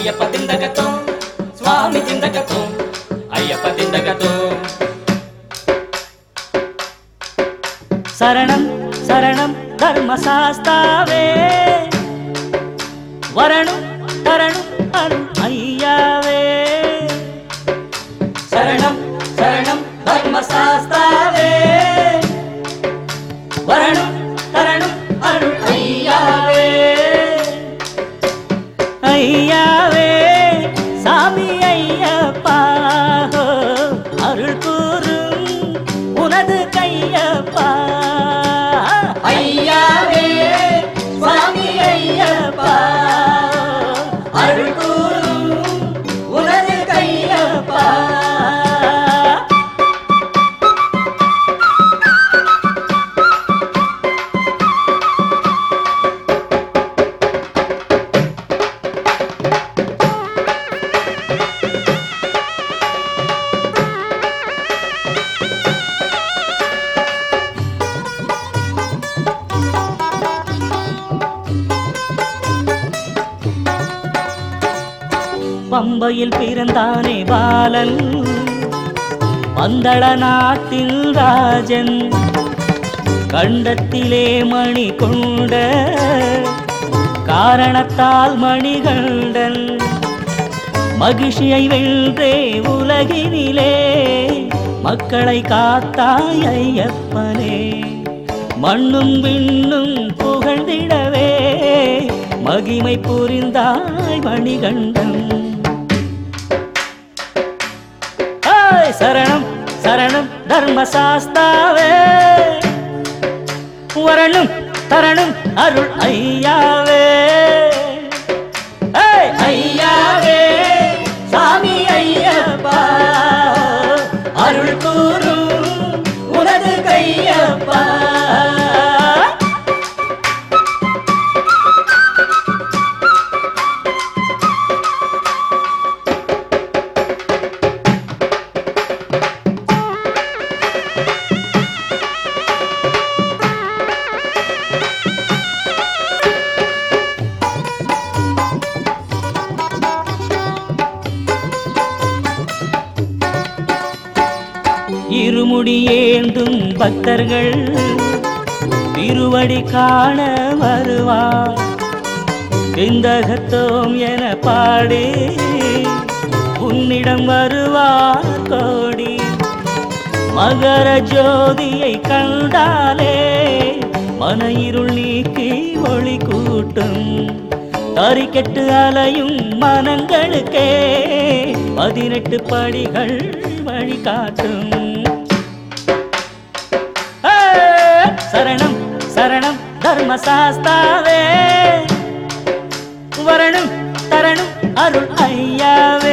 అయ్యప్ప దిందగతో స్వామి దిందగతో అయ్యప్ప దిందగతో சரணம் சரணம் தர்மசாஸ்தாவே வரணும் தரணும் அருள் ஐயாவே శరణం శరణం ధర్మశాస్త్రావే வரணும் தரணும் அருள் ஐயாவே ஐயாவே சாமி ஐயப்பா ஹோ, அருள் கூறும் உனது கையப்பா ஐயாவே சுவாமி ஐயப்பா அருள் கூறும் உனது கையப்பா பம்பையில் பிறந்தானே பாலன் பந்தள நாட்டில் ராஜன் கண்டத்திலே மணி கொண்ட காரணத்தால் மணிகண்டன் மகிழ்ச்சியை வென்றே உலகினிலே மக்களை காத்தாய் ஐயப்பனே மண்ணும் விண்ணும் புகழ்ந்திடவே மகிமை புரிந்தாய் மணிகண்டன் ஹாய் சரணம் சரணம் தர்மசாஸ்தாவே வரணும் தரணும் அருள் ஐயாவே ஹேய் ஐயாவே சாமி ஐயப்பா அருள் கூறும் உனது கையப்பா இருமுடி ஏந்தும் பக்தர்கள் திருவடி காண வருவார் விந்தகத்தோம் என பாடி உன்னிடம் வருவார் கோடி மகர ஜோதியை கண்டாலே மன இருள் நீக்கி ஒளி கூட்டும் தறிக்கெட்டு அலையும் மனங்களுக்கே பதினெட்டு படிகள் வழிகாட்டும் ஹே! சரணம் சரணம் தர்மசாஸ்தாவே வரணும் தரணும் அருள் ஐயாவே